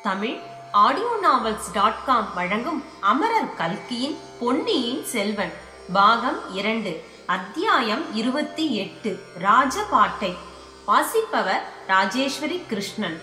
Tamil audio novels dot com வழங்கும் அமரர் கல்கியின் பொன்னியின் செல்வன் பாகம் இரண்டு அத்தியாயம் இருபத்தி எட்டு ராஜபாட்டை வாசிப்பவர் ராஜேஸ்வரி கிருஷ்ணன்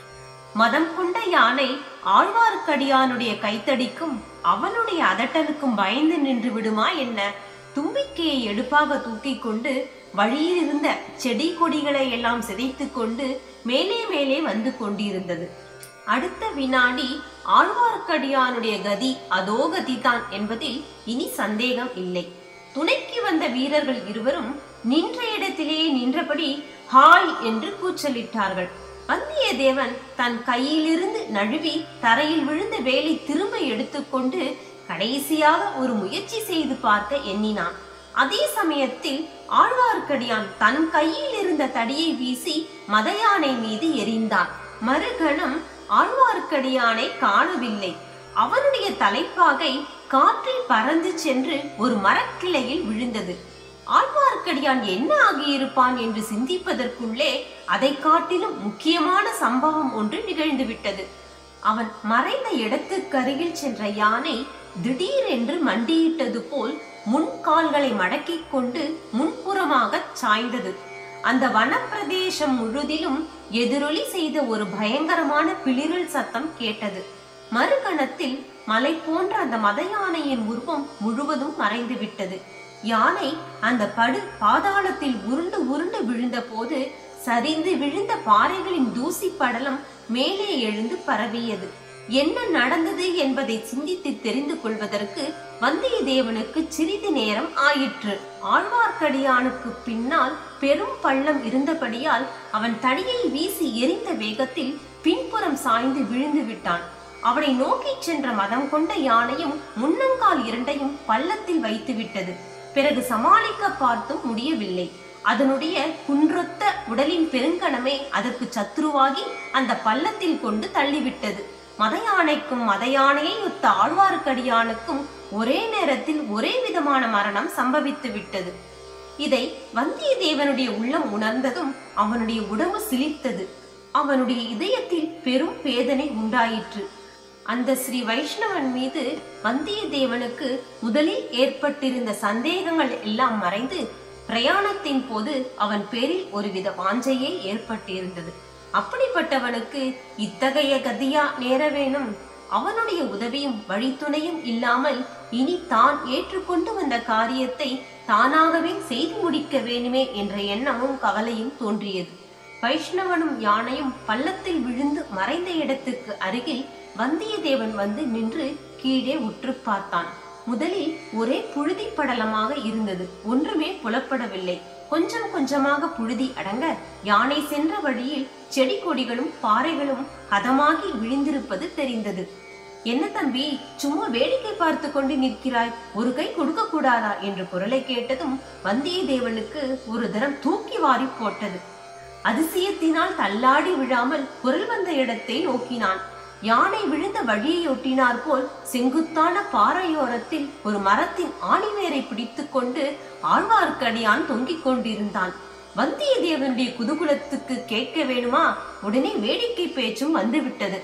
மதம் கொண்ட யானை ஆழ்வார்க்கடியானுடைய கைத்தடிக்கும் அவனுடைய அதட்டலுக்கும் பயந்து நின்று விடுமா என்ன தும்பிக்கையை எடுப்பாக தூக்கிக் கொண்டு வழியில் இருந்த செடி கொடிகளை எல்லாம் சிதைத்துக் கொண்டு மேலே மேலே வந்து கொண்டிருந்தது அடுத்த வினாடி ஆழ்வார்க்கடியானுடைய கதி அதோ கதிதான் என்பதில் இனி சந்தேகம் இல்லை துணைக்கு வந்த வீரர்கள் இருவரும் நின்ற இடத்திலேயே நின்றபடி ஹாய் என்று கூச்சலிட்டார்கள் வந்தியத்தேவன் தன் கையிலிருந்து நழுவி தரையில் விழுந்த வேலை திரும்ப எடுத்துக்கொண்டு கடைசியாக ஒரு முயற்சி செய்து பார்க்க எண்ணினான் அதே சமயத்தில் ஆழ்வார்க்கடியான் தன் கையில் இருந்த தடியை வீசி மதயானை மீது எறிந்தான் மறுகணம் ஆழ்வார்க்கடியானை காணவில்லை அவனுடைய தலைப்பாகை காற்றில் பறந்து சென்று ஒரு மரக்கிளையில் விழுந்தது ஆழ்வார்க்கடியான் என்ன ஆகியிருப்பான் என்று சிந்திப்பதற்குள்ளே அதை காட்டிலும் முக்கியமான சம்பவம் ஒன்று நிகழ்ந்துவிட்டது அவன் மறைந்த இடத்துக்கருகில் சென்ற யானை திடீரென்று மண்டியிட்டது போல் முன் கால்களை மடக்கிக் கொண்டு முன்புறமாக சாய்ந்தது அந்த வனப்பிரதேசம் முழுதிலும் எதிரொலி செய்த ஒரு பயங்கரமான பிளிரல் சத்தம் கேட்டது மறுகணத்தில் மலை போன்ற அந்த மத யானையின் உருவம் முழுவதும் மறைந்து விட்டது யானை அந்த படு பாதாளத்தில் உருண்டு உருண்டு விழுந்த போது சரிந்து விழுந்த பாறைகளின் தூசி படலம் மேலே எழுந்து பரவியது என்ன நடந்தது என்பதை சிந்தித்து தெரிந்து கொள்வதற்கு வந்தியத்தேவனுக்கு சிறிது நேரம் ஆயிற்று ஆழ்வார்க்கடியானுக்கு பின்னால் பெரும் பள்ளம் இருந்தபடியால் அவன் தடியை வீசி எரிந்த வேகத்தில் பின்புறம் சாய்ந்து விழுந்து விட்டான் அவனை நோக்கிச் சென்ற மதம் கொண்ட யானையும் முன்னங்கால் இரண்டையும் பள்ளத்தில் வைத்து விட்டது பிறகு சமாளிக்க பார்த்தும் முடியவில்லை அதனுடைய குன்றொத்த உடலின் பெருங்கணமே அதற்கு சத்ருவாகி அந்த பள்ளத்தில் கொண்டு தள்ளிவிட்டது மதயானைக்கும் மதயானையை ஒத்த ஆழ்வார்க்கடியானுக்கும் ஒரே நேரத்தில் ஒரே விதமான மரணம் சம்பவித்து விட்டது இதை வந்தியத்தேவனுடைய உள்ளம் உணர்ந்ததும் அவனுடைய உடம்பு சிலிர்த்தது அவனுடைய இதயத்தில் பெரும் வேதனை உண்டாயிற்று அந்த ஸ்ரீ வைஷ்ணவன் மீது வந்தியத்தேவனுக்கு முதலில் ஏற்பட்டிருந்த சந்தேகங்கள் எல்லாம் மறைந்து பிரயாணத்தின் போது அவன் பேரில் ஒருவித வாஞ்சையே ஏற்பட்டிருந்தது அப்படிப்பட்டவனுக்கு இத்தகைய கதியா நேர வேணும் அவனுடைய உதவியும் வழித்துணையும் இல்லாமல் இனி தான் ஏற்றுக்கொண்டு வந்த காரியத்தை தானாகவே செய்து முடிக்க வேணுமே என்ற எண்ணமும் கவலையும் தோன்றியது வைஷ்ணவனும் யானையும் பள்ளத்தில் விழுந்து மறைந்த இடத்துக்கு அருகில் வந்தியத்தேவன் வந்து நின்று கீழே உற்று பார்த்தான் முதலில் ஒரே புழுதி படலமாக இருந்தது ஒன்றுமே புலப்படவில்லை கொஞ்சம் கொஞ்சமாக புழுதி அடங்க யானை சென்ற வழியில் செடி கொடிகளும் பாறைகளும் ஹதமாகி விழுந்திருப்பது தெரிந்தது என்ன தம்பி சும்மா வேடிக்கை பார்த்து கொண்டு நிற்கிறாய் ஒரு கை கொடுக்க கூடாதா என்று குரலை கேட்டதும் வந்தியத்தேவனுக்கு ஒரு தரம் தூக்கி வாரி போட்டது அதிசயத்தினால் தள்ளாடி விழாமல் குரல் வந்த இடத்தை நோக்கினான் யானை விழுந்த வழியை ஒட்டினார் போல் செங்குத்தான பாறையோரத்தில் ஒரு மரத்தின் ஆணிவேரை பிடித்துக் கொண்டு ஆழ்வார்க்கடியான் தொங்கிக் கொண்டிருந்தான் வந்தியத்தேவனுடைய குதூகுலத்துக்கு கேட்க வேணுமா உடனே வேடிக்கை பேச்சும் வந்துவிட்டது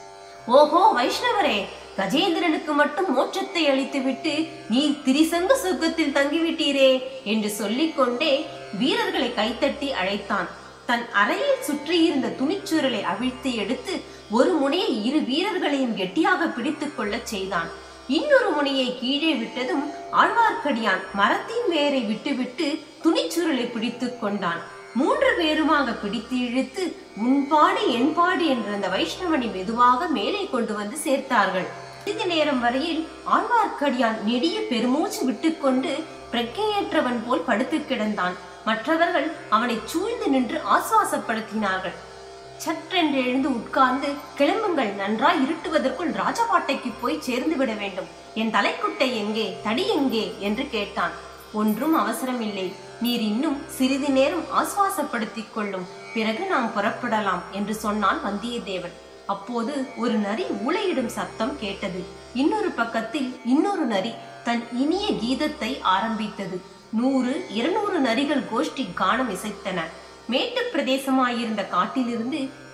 ஓஹோ வைஷ்ணவரே கஜேந்திரனுக்கு மட்டும் மோட்சத்தை அளித்துவிட்டு நீர் திரிசங்க சொர்க்கத்தில் தங்கிவிட்டீரே என்று சொல்லிக்கொண்டே வீரர்களை கைத்தட்டி அழைத்தான் தன் அறையில் சுற்றியிருந்த துணிச்சுரலை அவிழ்த்து எடுத்து ஒரு முனையை இரு வீரர்களையும் கெட்டியாக பிடித்துக் கொள்ளச் செய்தான் இன்னொரு முனையை கீழே விட்டதும் ஆழ்வார்க்கடியான் மரத்தின் வேரை விட்டுவிட்டு துணிச்சுருளை பிடித்துக் கொண்டான் மூன்று பேருமாக பிடித்து இழுத்து உன்பாடு என்பாடு என்ற அந்த வைஷ்ணவனை மெதுவாக மேலே கொண்டு வந்து சேர்த்தார்கள் சிறிது நேரம் வரையில் ஆழ்வார்க்கடியான் நெடிய பெருமூச்சு விட்டுக்கொண்டு பிரக்கையற்றவன் போல் படுத்து கிடந்தான் மற்றவர்கள் அவனை சூழ்ந்து நின்று ஆசுவாசப்படுத்தினார்கள் சற்றென்று எழுந்து உட்கார்ந்து கிளம்புங்கள் நன்றாய் இருட்டுவதற்குள் ராஜபாட்டைக்கு போய் சேர்ந்து விட வேண்டும் என் தலைக்குட்டை எங்கே தடி எங்கே என்று கேட்டான் ஒன்றும் அவசரமில்லை நீர் இன்னும் சிறிது நேரம் ஆசுவாசப்படுத்திக் கொள்ளும் பிறகு நாம் புறப்படலாம் என்று சொன்னான் வந்தியத்தேவன் அப்போது ஒரு நரி ஊளையிடும் சத்தம் கேட்டது இன்னொரு பக்கத்தில் இன்னொரு நரி தன் இனிய கீதத்தை ஆரம்பித்தது நூறு இருநூறு நரிகள் கோஷ்டி கானம் இசைத்தன மேட்டு பிரதேசமாயிருந்த காட்டிலிருந்து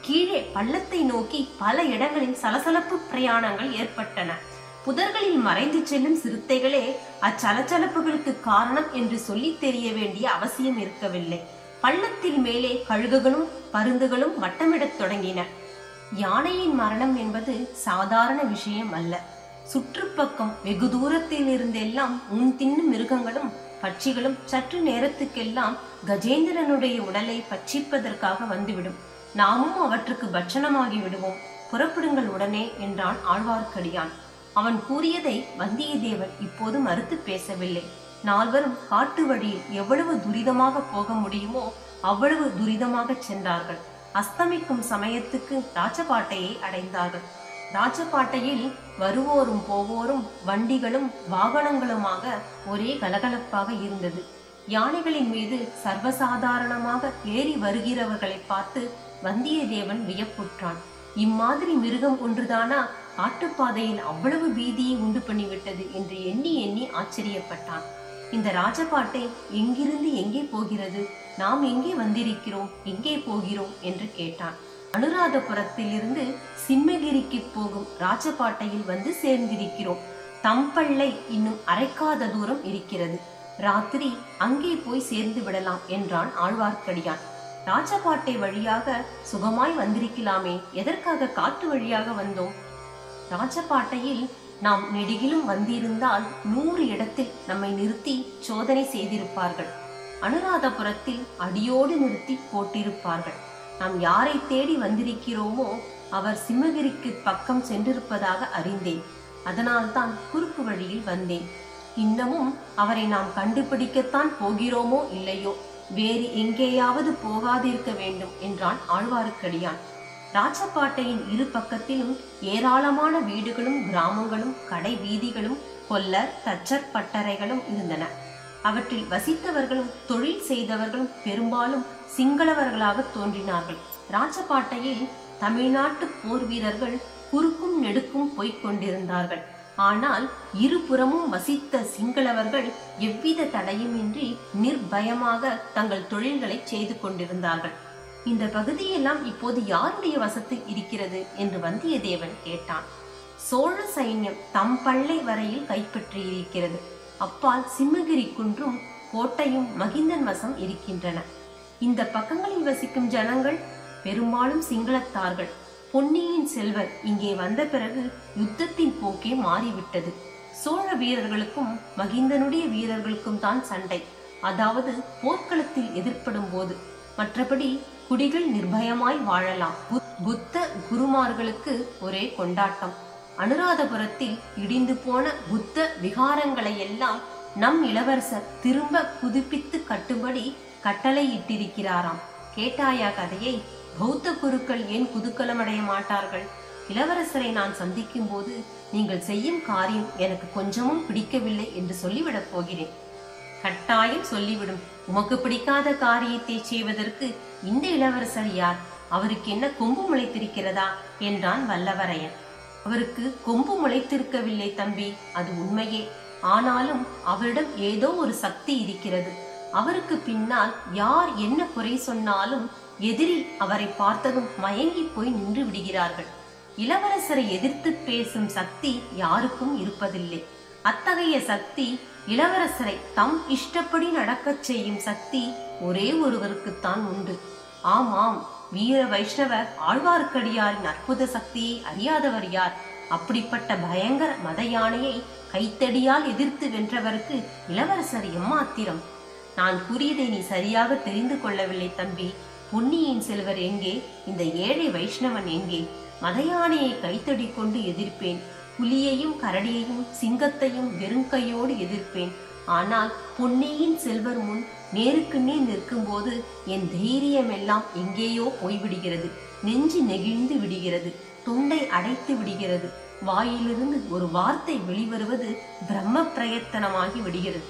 கீழே பள்ளத்தை நோக்கி பல இடங்களில் சலசலப்பு பிரயாணங்கள் ஏற்பட்டன புதர்களில் மறைந்து செல்லும் சிறுத்தைகளே அச்சலச்சலப்புகளுக்கு காரணம் என்று சொல்லித் தெரிய வேண்டிய அவசியம் இருக்கவில்லை பள்ளத்தில் மேலே கழுகுகளும் பருந்துகளும் வட்டமிடத் தொடங்கின யானையின் மரணம் என்பது சாதாரண விஷயம் அல்ல சுற்றுப்பக்கம் வெகு தூரத்தில் இருந்தெல்லாம் உன் தின்னும் மிருகங்களும் பட்சிகளும் சற்று நேரத்துக்கெல்லாம் கஜேந்திரனுடைய உடலை பட்சிப்பதற்காக வந்துவிடும் நாமும் அவற்றுக்கு பட்சணமாகி விடுவோம் புறப்படுங்கள் உடனே என்றான் ஆழ்வார்க்கடியான் அவன் கூறியதை வந்தியத்தேவன் இப்போது மறுத்து பேசவில்லை நால்வரும் காட்டு வழியில் எவ்வளவு துரிதமாக போக முடியுமோ அவ்வளவு துரிதமாக சென்றார்கள் அஸ்தமிக்கும் சமயத்துக்கு ராஜபாட்டையை அடைந்தார்கள் ராஜபாட்டையில் வருவோரும் போவோரும் வண்டிகளும் வாகனங்களுமாக ஒரே கலகலப்பாக இருந்தது யானைகளின் மீது சர்வசாதாரணமாக ஏறி வருகிறவர்களை பார்த்து வந்தியத்தேவன் வியப்புற்றான் இம்மாதிரி மிருகம் ஒன்றுதானா காட்டுப்பாதையில் அவ்வளவு பீதியை உண்டு பண்ணிவிட்டது என்று எண்ணி எண்ணி ஆச்சரியப்பட்டான் இந்த ராஜபாட்டை எங்கிருந்து எங்கே போகிறது நாம் எங்கே வந்திருக்கிறோம் எங்கே போகிறோம் என்று கேட்டான் அனுராதபுரத்திலிருந்து சிம்மகிரிக்கு போகும் ராஜபாட்டையில் வந்து சேர்ந்திருக்கிறோம் தம்பள்ளை இன்னும் அரைக்காத தூரம் இருக்கிறது ராத்திரி அங்கே போய் சேர்ந்து விடலாம் என்றான் ஆழ்வார்க்கடியான் ராஜபாட்டை வழியாக சுகமாய் வந்திருக்கலாமே எதற்காக காட்டு வழியாக வந்தோம் ராஜபாட்டையில் நாம் நெடுகிலும் வந்திருந்தால் நூறு இடத்தில் நம்மை நிறுத்தி சோதனை செய்திருப்பார்கள் அனுராதபுரத்தில் அடியோடு நிறுத்தி போட்டிருப்பார்கள் நாம் யாரை தேடி வந்திருக்கிறோமோ அவர் சிம்மகிரிக்கு பக்கம் சென்றிருப்பதாக அறிந்தேன் அதனால்தான் குறுக்கு வழியில் வந்தேன் இன்னமும் அவரை நாம் கண்டுபிடிக்கத்தான் போகிறோமோ இல்லையோ வேறு எங்கேயாவது போகாதிருக்க வேண்டும் என்றான் ஆழ்வாருக்கடியான் ராஜபாட்டையின் இரு பக்கத்திலும் ஏராளமான வீடுகளும் கிராமங்களும் கடை வீதிகளும் கொல்லர் தச்சர் பட்டறைகளும் இருந்தன அவற்றில் வசித்தவர்களும் தொழில் செய்தவர்களும் பெரும்பாலும் சிங்களவர்களாக தோன்றினார்கள் ராஜபாட்டையில் தமிழ்நாட்டு போர் வீரர்கள் குறுக்கும் நெடுக்கும் போய்க் கொண்டிருந்தார்கள் ஆனால் இருபுறமும் வசித்த சிங்களவர்கள் எவ்வித தடையுமின்றி நிர்பயமாக தங்கள் தொழில்களை செய்து கொண்டிருந்தார்கள் இந்த பகுதியெல்லாம் இப்போது யாருடைய வசத்தில் இருக்கிறது என்று வந்தியத்தேவன் கேட்டான் சோழ சைன்யம் தம் பள்ளை வரையில் கைப்பற்றியிருக்கிறது அப்பால் சிம்மகிரி குன்றும் கோட்டையும் மகிந்தன் வசம் இருக்கின்றன இந்த பக்கங்களில் வசிக்கும் ஜனங்கள் பெரும்பாலும் சிங்களத்தார்கள் பொன்னியின் செல்வர் இங்கே வந்த பிறகு யுத்தத்தின் போக்கே மாறிவிட்டது சோழ வீரர்களுக்கும் மகிந்தனுடைய வீரர்களுக்கும் தான் சண்டை அதாவது போர்க்களத்தில் எதிர்ப்படும் போது மற்றபடி குடிகள் நிர்பயமாய் வாழலாம் புத்- புத்த குருமார்களுக்கு ஒரே கொண்டாட்டம் அனுராதபுரத்தில் இடிந்து போன புத்த விகாரங்களை எல்லாம் நம் இளவரசர் திரும்ப புதுப்பித்து கட்டும்படி கட்டளை இட்டிருக்கிறாராம் கேட்டாயா கதையை பௌத்த குருக்கள் ஏன் குதூகலமடைய மாட்டார்கள் இளவரசரை நான் சந்திக்கும் போது நீங்கள் செய்யும் காரியம் எனக்கு கொஞ்சமும் பிடிக்கவில்லை என்று சொல்லிவிடப் போகிறேன் கட்டாயம் சொல்லிவிடும் உமக்கு பிடிக்காத காரியத்தை செய்வதற்கு இந்த இளவரசர் யார் அவருக்கு என்ன கொம்பு முளைத்திருக்கிறதா என்றான் வல்லவரையன் அவருக்கு கொம்பு முளைத்திருக்கவில்லை தம்பி அது உண்மையே ஆனாலும் அவரிடம் ஏதோ ஒரு சக்தி இருக்கிறது அவருக்கு பின்னால் யார் என்ன குறை சொன்னாலும் எதிரி அவரை பார்த்ததும் மயங்கி போய் நின்று விடுகிறார்கள் இளவரசரை எதிர்த்து பேசும் சக்தி யாருக்கும் இருப்பதில்லை அத்தகைய சக்தி இளவரசரை தம் இஷ்டப்படி நடக்கச் செய்யும் சக்தி ஒரே ஒருவருக்குத்தான் உண்டு ஆமாம் வீர வைஷ்ணவர் ஆழ்வார்க்கடியாரின் அற்புத சக்தியை அறியாதவர் யார் அப்படிப்பட்ட பயங்கர மத யானையை கைத்தடியால் எதிர்த்து வென்றவருக்கு இளவரசர் எம்மாத்திரம் நான் கூறியதை நீ சரியாக தெரிந்து கொள்ளவில்லை தம்பி பொன்னியின் செல்வர் எங்கே இந்த ஏழை வைஷ்ணவன் எங்கே மதயானையை கைத்தடி கொண்டு எதிர்ப்பேன் புலியையும் கரடியையும் சிங்கத்தையும் வெறுங்கையோடு எதிர்ப்பேன் ஆனால் பொன்னியின் செல்வர் முன் நேருக்கு நேர் நிற்கும்போது என் தைரியம் எல்லாம் எங்கேயோ போய்விடுகிறது நெஞ்சு நெகிழ்ந்து விடுகிறது தொண்டை அடைத்து விடுகிறது வாயிலிருந்து ஒரு வார்த்தை வெளிவருவது பிரம்ம பிரயத்தனமாகி விடுகிறது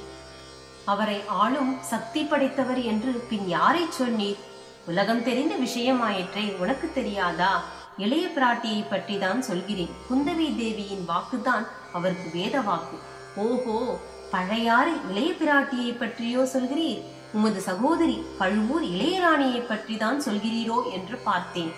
அவரை ஆளும் சக்தி படைத்தவர் என்று பின் யாரை சொன்னீர் உலகம் தெரிந்த விஷயமாயிற்றே உனக்கு தெரியாதா இளைய பிராட்டியை பற்றி தான் சொல்கிறேன் குந்தவி தேவியின் வாக்குதான் அவருக்கு வேத வாக்கு ஓஹோ பழையாறு இளைய பிராட்டியை பற்றியோ சொல்கிறீர் உமது சகோதரி பழுவூர் இளையராணியை பற்றி தான் சொல்கிறீரோ என்று பார்த்தேன்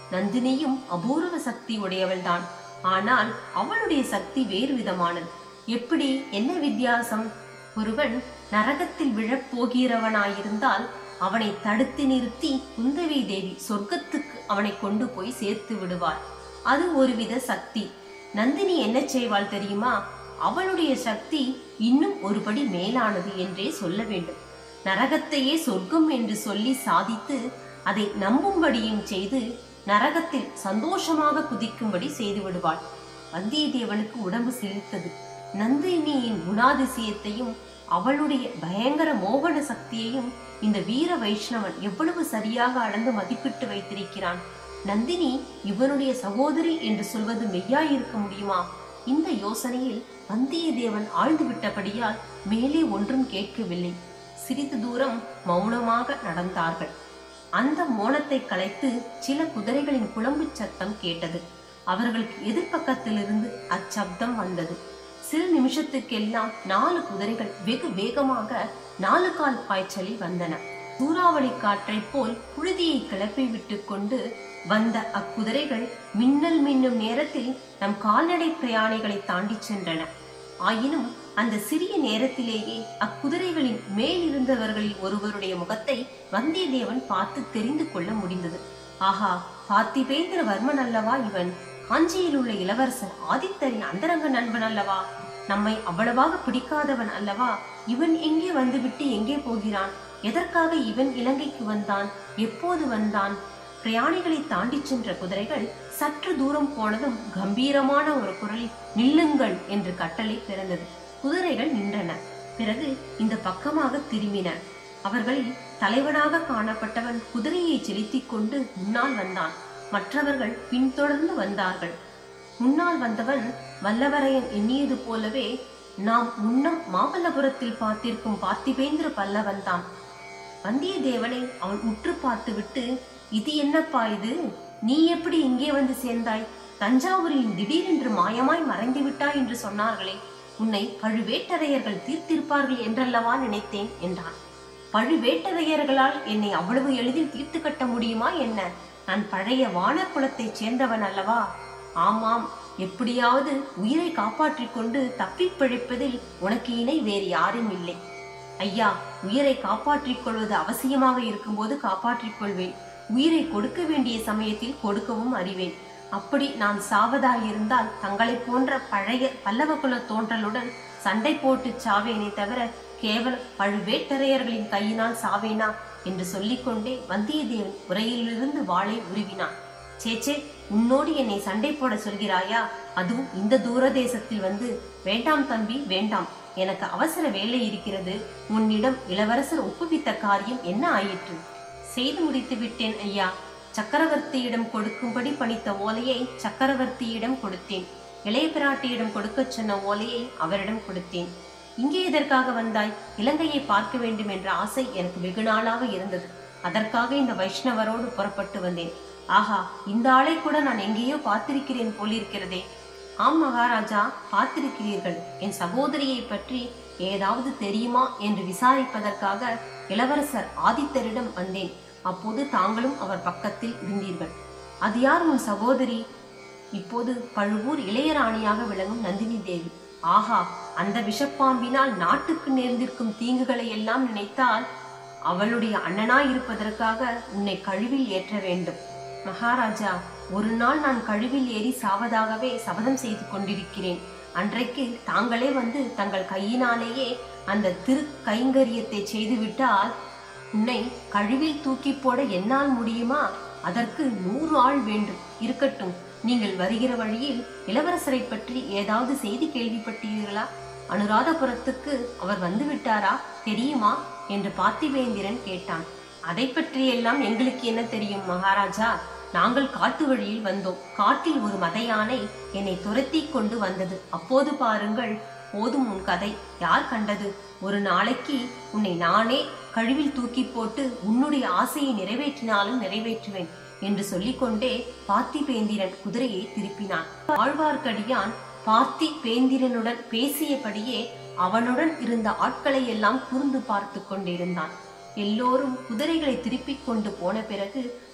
நந்தினியும் அபூர்வ சக்தி உடையவள்தான் ஆனால் அவளுடைய சக்தி வேறு விதமானது எப்படி என்ன வித்தியாசம் ஒருவன் நரகத்தில் விழப் போகிறவனாயிருந்தால் அவனை தடுத்து நிறுத்தி குந்தவை தேவி சொர்க்கத்துக்கு அவனை கொண்டு போய் சேர்த்து விடுவாள் அது ஒருவித சக்தி நந்தினி என்ன செய்வாள் தெரியுமா அவளுடைய சக்தி இன்னும் ஒருபடி மேலானது என்றே சொல்ல வேண்டும் நரகத்தையே சொர்க்கம் என்று சொல்லி சாதித்து அதை நம்பும்படியும் செய்து நரகத்தில் சந்தோஷமாக குதிக்கும்படி செய்து விடுவாள் வந்தியத்தேவனுக்கு உடம்பு சிலிர்த்தது நந்தினியின் குணாதிசயத்தையும் அவளுடைய பயங்கர மோகன சக்தியையும் இந்த வீர வைஷ்ணவன் எவ்வளவு சரியாக அளந்து மதிப்பிட்டு வைத்திருக்கிறான் நந்தினி இவனுடைய சகோதரி என்று சொல்வது மெய்யாயிருக்க முடியுமா இந்த யோசனையில் வந்தியத்தேவன் ஆழ்ந்து விட்டபடியால் மேலே ஒன்றும் கேட்கவில்லை சிறிது தூரம் மௌனமாக நடந்தார்கள் அந்த மோனத்தை கலைத்து சில குதிரைகளின் குழம்புச் சத்தம் கேட்டது அவர்களுக்கு எதிர்ப்பக்கத்திலிருந்து அச்சப்தம் வந்தது சில நிமிஷத்துக்கெல்லாம் நாலு குதிரைகள் வெகு வேகமாக நாலு கால் பாய்ச்சலில் வந்தன சூறாவளி காற்றைப் போல் புழுதியை கிளப்பி விட்டு கொண்டு வந்த அக்குதிரைகள் மின்னல் மின்னும் நேரத்தில் நம் கால்நடை பிரயாணிகளை தாண்டி சென்றன ஆயினும் அந்த சிறிய நேரத்திலேயே அக்குதிரைகளின் மேல் இருந்தவர்களில் ஒருவருடைய முகத்தை வந்தியத்தேவன் பார்த்து தெரிந்து கொள்ள முடிந்தது ஆஹா பார்த்திபேந்திர வர்மன் அல்லவா இவன் காஞ்சியில் உள்ள இளவரசர் ஆதித்தரின் அந்தரங்க நண்பன் அல்லவா நம்மை அவ்வளவாக பிடிக்காதவன் அல்லவா இவன் எங்கே வந்துவிட்டு எங்கே போகிறான் எதற்காக இவன் இலங்கைக்கு வந்தான் எப்போது வந்தான் பிரயாணிகளை தாண்டிச் சென்ற குதிரைகள் சற்று தூரம் போனதும் கம்பீரமான ஒரு குரலில் நில்லுங்கள் என்று கட்டளை பிறந்தது குதிரைகள் நின்றன பிறகு இந்த பக்கமாக திரும்பின அவர்களில் தலைவனாக காணப்பட்டவன் குதிரையை செலுத்திக் கொண்டு முன்னால் வந்தான் மற்றவர்கள் பின்தொடர்ந்து வந்தார்கள் முன்னால் வந்தவன் வல்லவரையன் எண்ணியது போலவே நாம் முன்னம் மாமல்லபுரத்தில் பார்த்திருக்கும் பார்த்திபேந்திர பல்லவன் தான் வந்தியத்தேவனை அவன் உற்று பார்த்துவிட்டு இது என்னப்பா இது நீ எப்படி இங்கே வந்து சேர்ந்தாய் தஞ்சாவூரில் திடீரென்று மாயமாய் மறைந்து விட்டாய் என்று சொன்னார்களே உன்னை பழுவேட்டரையர்கள் தீர்த்திருப்பார்கள் என்றல்லவா நினைத்தேன் என்றான் பழுவேட்டரையர்களால் என்னை அவ்வளவு எளிதில் தீர்த்து கட்ட முடியுமா என்ன நான் பழைய வானர் குலத்தைச் சேர்ந்தவன் அல்லவா ஆமாம் எப்படியாவது உயிரை காப்பாற்றிக் கொண்டு தப்பிப் பிழைப்பதில் உனக்கு இணை வேறு யாரும் இல்லை ஐயா உயிரை காப்பாற்றிக் கொள்வது அவசியமாக இருக்கும்போது காப்பாற்றிக் கொள்வேன் உயிரை கொடுக்க வேண்டிய சமயத்தில் கொடுக்கவும் அறிவேன் அப்படி நான் சாவதாயிருந்தால் தங்களைப் போன்ற பழைய பல்லவ குல தோன்றலுடன் சண்டை போட்டு சாவேனே தவிர கேவல பழுவேட்டரையர்களின் கையினால் சாவேனா என்று சொல்லிக்கொண்டே வந்தியத்தேவன் உரையிலிருந்து வாளை உருவினான் சேச்சே உன்னோடு என்னை சண்டை போட சொல்கிறாயா அதுவும் இந்த தூர தேசத்தில் வந்து வேண்டாம் தம்பி வேண்டாம் எனக்கு அவசர வேலை இருக்கிறது உன்னிடம் இளவரசர் ஒப்புவித்த காரியம் என்ன ஆயிற்று செய்து முடித்து விட்டேன் ஐயா சக்கரவர்த்தியிடம் கொடுக்கும்படி பணித்த ஓலையை சக்கரவர்த்தியிடம் கொடுத்தேன் இளைய பிராட்டியிடம் கொடுக்கச் சொன்ன ஓலையை அவரிடம் கொடுத்தேன் இங்கே எதற்காக வந்தாய் இலங்கையை பார்க்க வேண்டும் என்ற ஆசை எனக்கு வெகு நாளாக இருந்தது அதற்காக இந்த வைஷ்ணவரோடு புறப்பட்டு வந்தேன் ஆஹா இந்த ஆளை கூட நான் எங்கேயோ பார்த்திருக்கிறேன் போலிருக்கிறதே ஆம் மகாராஜா பார்த்திருக்கிறீர்கள் என் சகோதரியை பற்றி ஏதாவது தெரியுமா என்று விசாரிப்பதற்காக இளவரசர் ஆதித்தரிடம் வந்தேன் அப்போது தாங்களும் அவர் பக்கத்தில் இருந்தீர்கள் அது யார் உன் சகோதரி இப்போது பழுவூர் இளையராணியாக விளங்கும் நந்தினி தேவி ஆஹா அந்த விஷப்பாம்பினால் நாட்டுக்கு நேர்ந்திருக்கும் தீங்குகளை எல்லாம் நினைத்தால் அவளுடைய அண்ணனாய் இருப்பதற்காக உன்னை கழுவில் ஏற்ற வேண்டும் மகாராஜா ஒரு நாள் நான் கழுவில் ஏறி சாவதாகவே சபதம் செய்து கொண்டிருக்கிறேன் அன்றைக்கு தாங்களே வந்து தங்கள் கையினாலேயே அந்த திரு கைங்கரியத்தை செய்துவிட்டால் உன்னை கழுவில் தூக்கி போட என்னால் முடியுமா அதற்கு நூறு ஆள் வேண்டும் இருக்கட்டும் நீங்கள் வருகிற வழியில் இளவரசரை பற்றி ஏதாவது செய்தி கேள்விப்பட்டீர்களா அனுராதபுரத்துக்கு அவர் வந்து விட்டாரா தெரியுமா என்று பார்த்திவேந்திரன் கேட்டான் அதை பற்றியெல்லாம் எங்களுக்கு என்ன தெரியும் மகாராஜா நாங்கள் காட்டு வழியில் வந்தோம் காட்டில் ஒரு மத யானை என்னை துரத்தி கொண்டு வந்தது அப்போது பாருங்கள் போதும் உன் கதை யார் கண்டது ஒரு நாளைக்கு உன்னை நானே கழுவில் தூக்கி போட்டு உன்னுடைய ஆசையை நிறைவேற்றினாலும் நிறைவேற்றுவேன் என்று சொல்லிக்கொண்டே பார்த்திபேந்திரன் குதிரையை திருப்பினான் ஆழ்வார்க்கடியான் பார்த்தி பேந்திரனுடன் பேசியபடியே அவனுடன் இருந்த ஆட்களை எல்லாம் கூர்ந்து பார்த்து கொண்டிருந்தான் எல்லோரும் குதிரைகளை திருப்பிக் கொண்டு போன பிறகு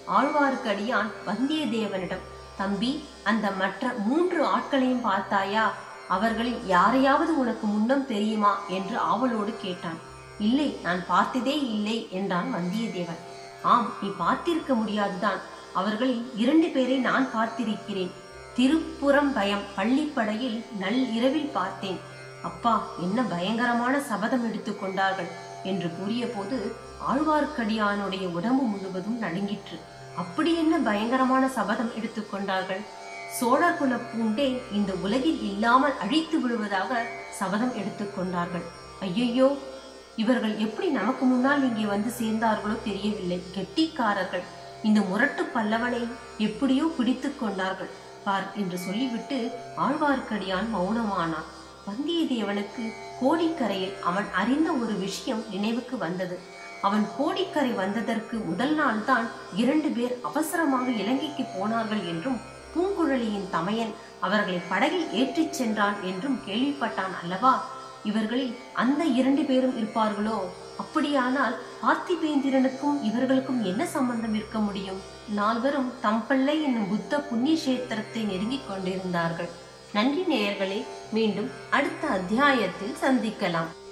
ஆழ்வார்க்கடியான் வந்தியத்தேவனிடம் தம்பி அந்த மற்ற மூன்று ஆட்களையும் பார்த்தாயா அவர்களில் யாரையாவது உனக்கு முன்னம் தெரியுமா என்று ஆவலோடு கேட்டான் இல்லை நான் பார்த்ததே இல்லை என்றான் வந்தியத்தேவன் ஆம் நீ பார்த்திருக்க முடியாதுதான் அவர்களில் இரண்டு பேரை நான் பார்த்திருக்கிறேன் திருப்புறம் பயம் பள்ளிப்படையில் நள் இரவில் பார்த்தேன் அப்பா என்ன பயங்கரமான சபதம் எடுத்துக்கொண்டார்கள் என்று கூறிய போது ஆழ்வார்க்கடியானுடைய உடம்பு முழுவதும் நடுங்கிற்று அப்படி என்ன பயங்கரமான சபதம் எடுத்துக்கொண்டார்கள் சோழகுல பூண்டே இந்த உலகில் இல்லாமல் அழித்து விடுவதாக சபதம் எடுத்துக்கொண்டார்கள் ஐயையோ இவர்கள் எப்படி நமக்கு முன்னால் இங்கே வந்து சேர்ந்தார்களோ தெரியவில்லை கெட்டிக்காரர்கள் இந்த முரட்டு பல்லவனை எப்படியோ பிடித்து கொண்டார்கள் பார் என்று சொல்லிவிட்டு ஆழ்வார்க்கடியான் மௌனமானான் வந்தியத்தேவனுக்கு கோடிக்கரையில் அவன் அறிந்த ஒரு விஷயம் நினைவுக்கு வந்தது அவன் கோடிக்கரை வந்ததற்கு முதல் நாள்தான் இரண்டு பேர் அவசரமாக இலங்கைக்கு போனார்கள் என்றும் பூங்குழலியின் தமையன் அவர்களை படகில் ஏற்றிச் சென்றான் என்றும் கேள்விப்பட்டான் அல்லவா இவர்களில் அந்த இரண்டு பேரும் இருப்பார்களோ அப்படியானால் பார்த்திபேந்திரனுக்கும் இவர்களுக்கும் என்ன சம்பந்தம் இருக்க முடியும் நால்வரும் தம்பிள்ளை என்னும் புத்த புண்ணிய கஷேத்திரத்தை நெருங்கிக் கொண்டிருந்தார்கள் நன்றி நேயர்களே மீண்டும் அடுத்த அத்தியாயத்தில் சந்திக்கலாம்